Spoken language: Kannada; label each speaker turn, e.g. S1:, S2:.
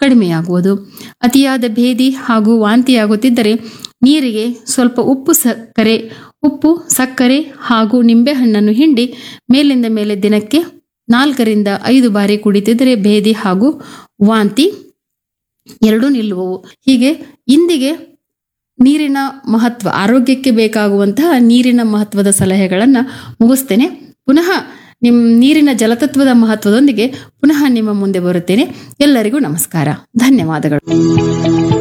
S1: ಕಡಿಮೆಯಾಗುವುದು ಅತಿಯಾದ ಭೇದಿ ಹಾಗೂ ವಾಂತಿಯಾಗುತ್ತಿದ್ದರೆ ನೀರಿಗೆ ಸ್ವಲ್ಪ ಉಪ್ಪು ಸಕ್ಕರೆ ಉಪ್ಪು ಸಕ್ಕರೆ ಹಾಗೂ ನಿಂಬೆಹಣ್ಣನ್ನು ಹಿಂಡಿ ಮೇಲಿಂದ ಮೇಲೆ ದಿನಕ್ಕೆ ನಾಲ್ಕರಿಂದ ಐದು ಬಾರಿ ಕುಡಿತಿದ್ದರೆ ಭೇದಿ ಹಾಗೂ ವಾಂತಿ ಎರಡೂ ನಿಲ್ಲುವವು ಹೀಗೆ ಇಂದಿಗೆ ನೀರಿನ ಮಹತ್ವ ಆರೋಗ್ಯಕ್ಕೆ ಬೇಕಾಗುವಂತಹ ನೀರಿನ ಮಹತ್ವದ ಸಲಹೆಗಳನ್ನು ಮುಗಿಸ್ತೇನೆ ಪುನಃ ನಿಮ್ಮ ನೀರಿನ ಜಲತತ್ವದ ಮಹತ್ವದೊಂದಿಗೆ ಪುನಃ ನಿಮ್ಮ ಮುಂದೆ ಬರುತ್ತೇನೆ ಎಲ್ಲರಿಗೂ ನಮಸ್ಕಾರ ಧನ್ಯವಾದಗಳು